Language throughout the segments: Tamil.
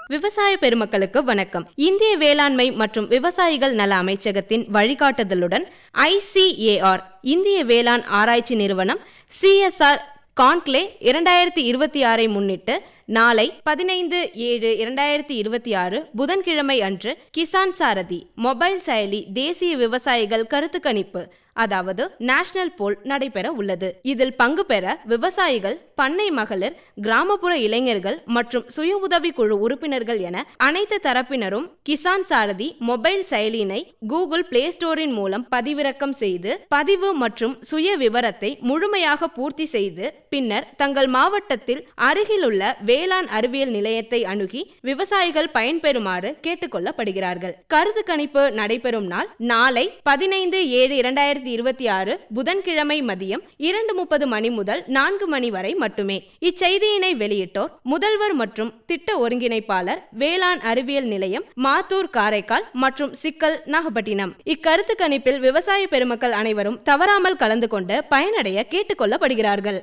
விவசாய பெருமக்களுக்கு வணக்கம் இந்திய வேளாண்மை மற்றும் விவசாயிகள் நல அமைச்சகத்தின் வழிகாட்டுதலுடன் ஐசிஏஆர் இந்திய வேளாண் ஆராய்ச்சி நிறுவனம் சிஎஸ்ஆர் கான்க்ளே இரண்டாயிரத்தி இருபத்தி ஆறை முன்னிட்டு நாளை பதினைந்து ஏழு இரண்டாயிரத்தி இருபத்தி ஆறு புதன்கிழமை அன்று கிசான் சாரதி மொபைல் செயலி தேசிய விவசாயிகள் கருத்து கணிப்பு அதாவது நேஷனல் போல் நடைபெற உள்ளது இதில் பங்கு பெற விவசாயிகள் பண்ணை மகளிர் கிராமப்புற இளைஞர்கள் மற்றும் சுய உதவி குழு உறுப்பினர்கள் என அனைத்து தரப்பினரும் கிசான் சாரதி மொபைல் செயலினை கூகுள் பிளே ஸ்டோரின் மூலம் பதிவிறக்கம் செய்து பதிவு மற்றும் சுய விவரத்தை முழுமையாக பூர்த்தி செய்து பின்னர் தங்கள் மாவட்டத்தில் அருகிலுள்ள வேளாண் அறிவியல் நிலையத்தை அணுகி விவசாயிகள் பயன்பெறுமாறு கேட்டுக்கொள்ளப்படுகிறார்கள் கருத்து கணிப்பு நடைபெறும் நாள் நாளை பதினைந்து ஏழு இரண்டாயிரத்தி இருபத்தி ஆறு புதன்கிழமை மதியம் இரண்டு முப்பது மணி முதல் நான்கு மணி வரை மட்டுமே இச்செய்தியினை வெளியிட்டோர் முதல்வர் மற்றும் திட்ட ஒருங்கிணைப்பாளர் வேளாண் அறிவியல் நிலையம் மாத்தூர் காரைக்கால் மற்றும் சிக்கல் நாகப்பட்டினம் இக்கருத்து கணிப்பில் விவசாய பெருமக்கள் அனைவரும் தவறாமல் கலந்து கொண்டு பயனடைய கேட்டுக்கொள்ளப்படுகிறார்கள்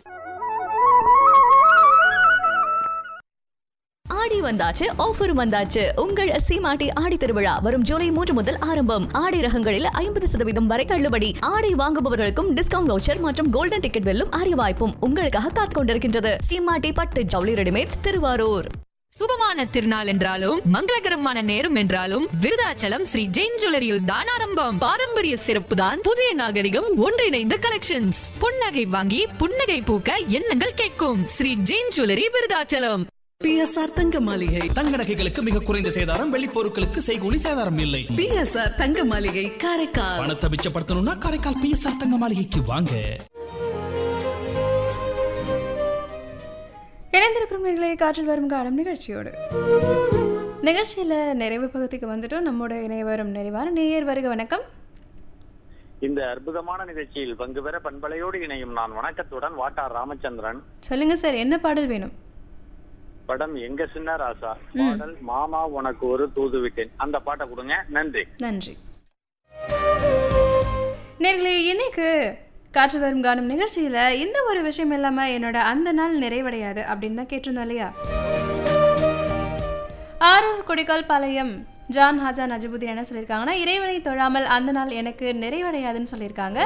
ஆடி வந்தாச்சு ஆஃபர் வந்தாச்சு உங்கள் சீமாட்டி ஆடி திருவிழா வரும் ஜூலை மூன்று முதல் ஆரம்பம் ஆடை ரகங்களில் ஐம்பது சதவீதம் வரை தள்ளுபடி ஆடை வாங்குபவர்களுக்கும் டிஸ்கவுண்ட் வவுச்சர் மற்றும் கோல்டன் டிக்கெட் வெல்லும் அரிய வாய்ப்பும் உங்களுக்காக காத்துக் கொண்டிருக்கின்றது சீமாட்டி பட்டு ஜவுளி ரெடிமேட்ஸ் திருவாரூர் சுபமான திருநாள் என்றாலும் மங்களகரமான நேரம் என்றாலும் விருதாச்சலம் ஸ்ரீ ஜெயின் ஜுவல்லரியில் தான் ஆரம்பம் பாரம்பரிய சிறப்பு தான் புதிய நாகரிகம் ஒன்றிணைந்த கலெக்ஷன்ஸ் புன்னகை வாங்கி புன்னகை பூக்க எண்ணங்கள் கேட்கும் ஸ்ரீ ஜெயின் ஜுவல்லரி விருதாச்சலம் பிஎஸ்ஆர் தங்க மாளிகை தங்க நகைகளுக்கு மிக குறைந்த சேதாரம் வெள்ளி பொருட்களுக்கு செய்கூலி சேதாரம் இல்லை பிஎஸ்ஆர் தங்க மாளிகை காரைக்கால் பணத்தை மிச்சப்படுத்தணும்னா காரைக்கால் பிஎஸ்ஆர் தங்க மாளிகைக்கு வாங்க இணைந்திருக்கும் நிலை காற்றில் வரும் காலம் நிகழ்ச்சியோடு நிகழ்ச்சியில் நிறைவு பகுதிக்கு வந்துட்டோம் நம்மோட இணைய வரும் நிறைவான நேயர் வருக வணக்கம் இந்த அற்புதமான நிகழ்ச்சியில் பங்கு பெற பண்பலையோடு இணையும் நான் வணக்கத்துடன் வாட்டார் ராமச்சந்திரன் சொல்லுங்க சார் என்ன பாடல் வேணும் படம் எங்க சின்ன ராசா பாடல் மாமா உனக்கு ஒரு தூது விட்டேன் அந்த பாட்டை கொடுங்க நன்றி நன்றி நேர்களே இன்னைக்கு காற்று வரும் காணும் நிகழ்ச்சியில் இந்த ஒரு விஷயம் இல்லாமல் என்னோட அந்த நாள் நிறைவடையாது அப்படின்னு தான் கேட்டிருந்தோம் இல்லையா ஆரூர் கொடிக்கால் பாளையம் ஜான் ஹாஜா நஜிபுதீன் என்ன சொல்லியிருக்காங்கன்னா இறைவனை தொழாமல் அந்த நாள் எனக்கு நிறைவடையாதுன்னு சொல்லியிருக்காங்க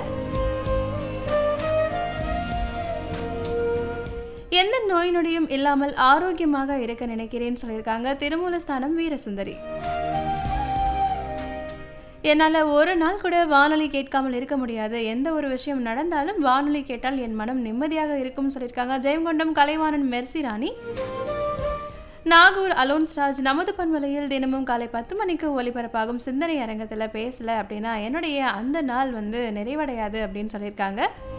எந்த நோய் நொடியும் இல்லாமல் ஆரோக்கியமாக இருக்க நினைக்கிறேன்னு சொல்லியிருக்காங்க திருமூலஸ்தானம் வீரசுந்தரி என்னால் ஒரு நாள் கூட வானொலி கேட்காமல் இருக்க முடியாது எந்த ஒரு விஷயம் நடந்தாலும் வானொலி கேட்டால் என் மனம் நிம்மதியாக இருக்கும்னு சொல்லியிருக்காங்க ஜெயங்கொண்டம் கலைவாணன் மெர்சி ராணி நாகூர் அலோன்ஸ்ராஜ் நமது பண்பலையில் தினமும் காலை பத்து மணிக்கு ஒலிபரப்பாகும் சிந்தனை அரங்கத்தில் பேசலை அப்படின்னா என்னுடைய அந்த நாள் வந்து நிறைவடையாது அப்படின்னு சொல்லியிருக்காங்க